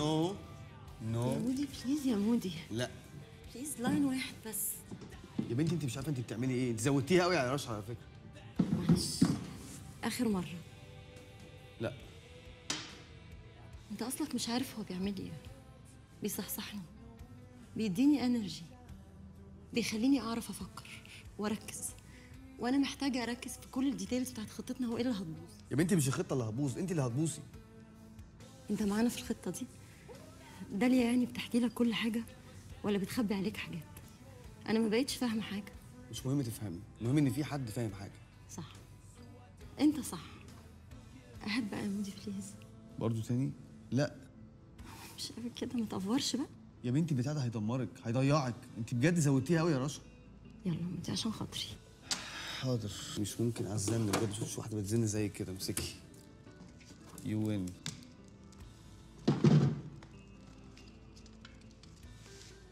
نو نو مودي بليز يا مودي لا بليز لاين واحد بس يا بنتي انت مش عارفه انت بتعملي ايه انت زودتيها قوي على رشا على فكره معلش اخر مره لا انت اصلك مش عارف هو بيعمل ايه بيصحصحني بيديني انرجي بيخليني اعرف افكر واركز وانا محتاجه اركز في كل الديتيلز بتاعت خطتنا وايه اللي هتبوظ يا بنتي مش الخطه اللي هتبوظ انت اللي هتبوظي انت معانا في الخطه دي داليا يعني بتحكي لك كل حاجه ولا بتخبي عليك حاجات انا ما بقتش فاهمه حاجه مش مهم تفهمي المهم ان في حد فاهم حاجه صح انت صح احب بقى يا مودي بليز برضه تاني لا مش قوي كده ما تقفرش بقى يا بنتي البتاع ده هيدمرك هيضيعك انت بجد زودتيها قوي يا رشا يلا مودي عشان خاطري حاضر مش ممكن اعزلني بجد مش واحده بتزن زي كده امسكي يو وين